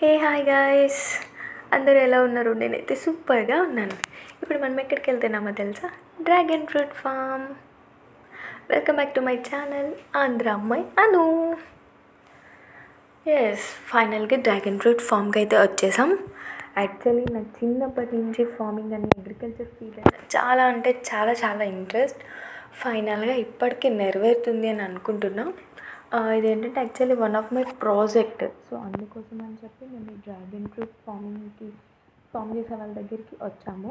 hey hi guys అందరూ ఎలా ఉన్నారు నేనైతే సూపర్గా ఉన్నాను ఇప్పుడు మనం ఎక్కడికి వెళ్తున్నామో తెలుసా dragon fruit farm welcome back to my channel Andhra అమ్మాయి అను ఎస్ ఫైనల్గా డ్రాగన్ ఫ్రూట్ ఫామ్కి అయితే వచ్చేసాం యాక్చువల్లీ నాకు చిన్నప్పటి నుంచి ఫార్మింగ్ అని అగ్రికల్చర్ ఫీల్డ్ అంటే చాలా అంటే చాలా చాలా ఇంట్రెస్ట్ ఫైనల్గా ఇప్పటికీ నెరవేరుతుంది అని అనుకుంటున్నాం ఆ, ఇదేంటంటే actually one of my project so అందుకోసం అని చెప్పి మేము ఈ డ్రాగన్ ఫ్రూట్ ఫార్మింగ్కి ఫామ్ చేసే వాళ్ళ దగ్గరికి వచ్చాము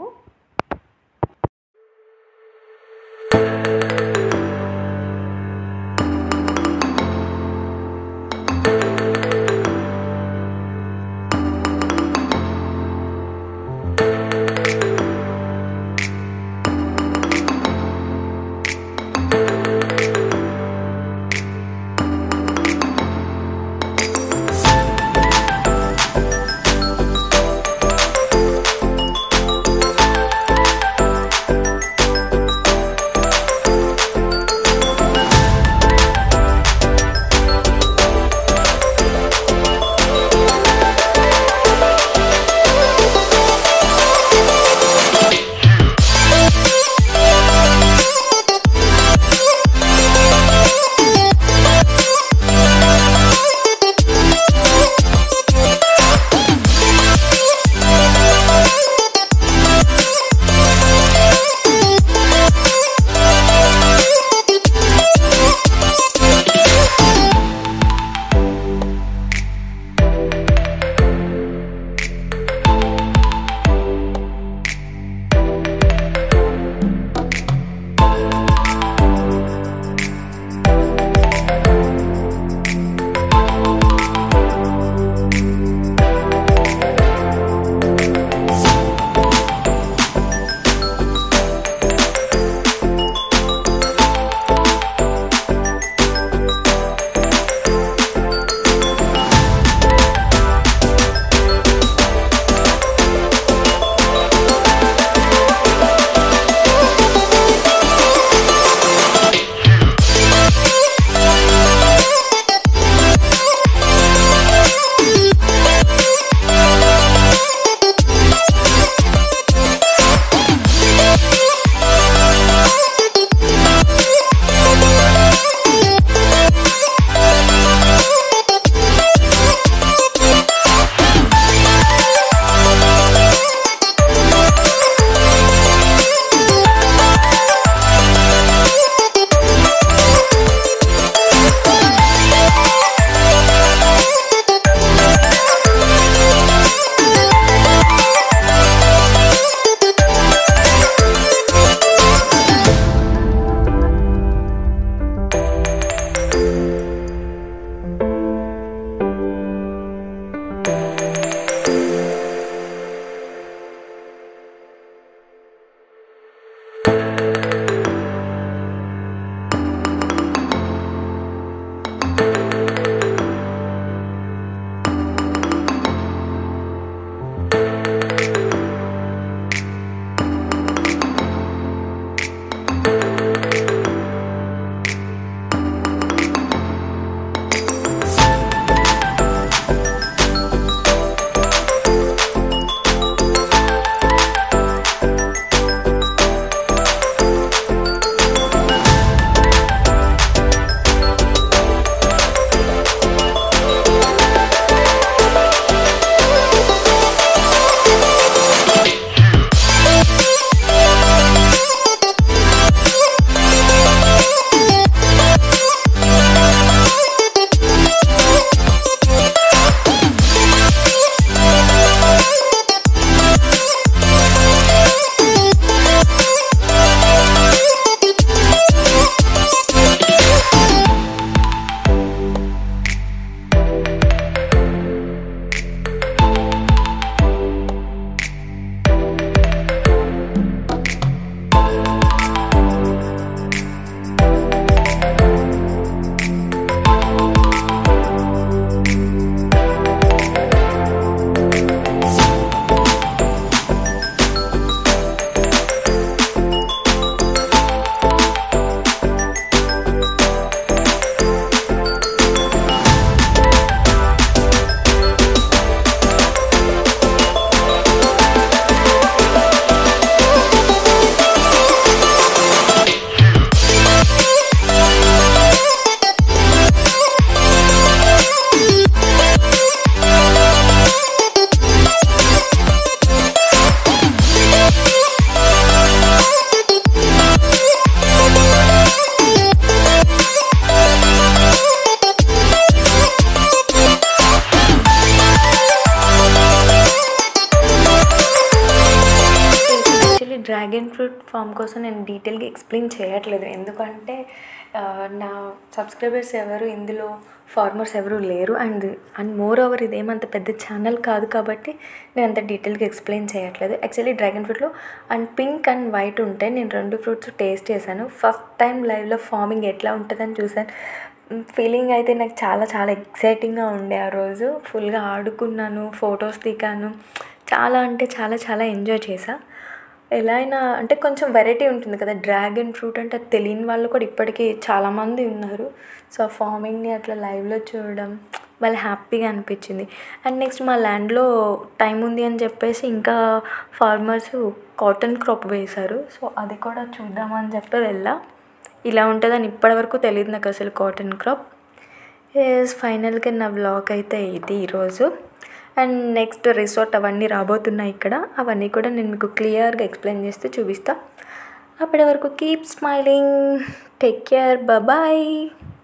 డ్రాగన్ ఫ్రూట్ ఫామ్ కోసం నేను డీటెయిల్గా ఎక్స్ప్లెయిన్ చేయట్లేదు ఎందుకంటే ఆ, నా సబ్స్క్రైబర్స్ ఎవరు ఇందులో ఫార్మర్స్ ఎవరు లేరు అండ్ అండ్ మోర్ ఓవర్ ఇదేమంత పెద్ద ఛానల్ కాదు కాబట్టి నేను అంత డీటెయిల్గా ఎక్స్ప్లెయిన్ చేయట్లేదు యాక్చువల్లీ డ్రాగన్ ఫ్రూట్లో అండ్ పింక్ అండ్ వైట్ ఉంటాయి నేను రెండు ఫ్రూట్స్ టేస్ట్ చేశాను ఫస్ట్ టైం లైవ్లో ఫార్మింగ్ ఎట్లా ఉంటుందని చూశాను ఫీలింగ్ అయితే నాకు చాలా చాలా ఎక్సైటింగ్గా ఉండే ఆ రోజు ఫుల్గా ఆడుకున్నాను ఫొటోస్ దిగాను చాలా అంటే చాలా చాలా ఎంజాయ్ చేశా ఎలా అయినా అంటే కొంచెం వెరైటీ ఉంటుంది కదా డ్రాగన్ ఫ్రూట్ అంటే అది తెలియని వాళ్ళు కూడా ఇప్పటికీ చాలామంది ఉన్నారు సో ఆ ఫార్మింగ్ని అట్లా లైవ్లో చూడడం వాళ్ళు హ్యాపీగా అనిపించింది అండ్ నెక్స్ట్ మా ల్యాండ్లో టైం ఉంది అని చెప్పేసి ఇంకా ఫార్మర్స్ కాటన్ క్రాప్ వేశారు సో అది కూడా చూద్దామని చెప్పి వెళ్ళా ఇలా ఉంటుందని ఇప్పటివరకు తెలియదు నాకు అసలు కాటన్ క్రాప్ ఎస్ ఫైనల్గా నా బ్లాగ్ అయితే ఇది ఈరోజు అండ్ నెక్స్ట్ రిసార్ట్ అవన్నీ రాబోతున్నాయి ఇక్కడ అవన్నీ కూడా నేను మీకు క్లియర్గా ఎక్స్ప్లెయిన్ చేస్తూ చూపిస్తా అప్పటి వరకు keep smiling take care bye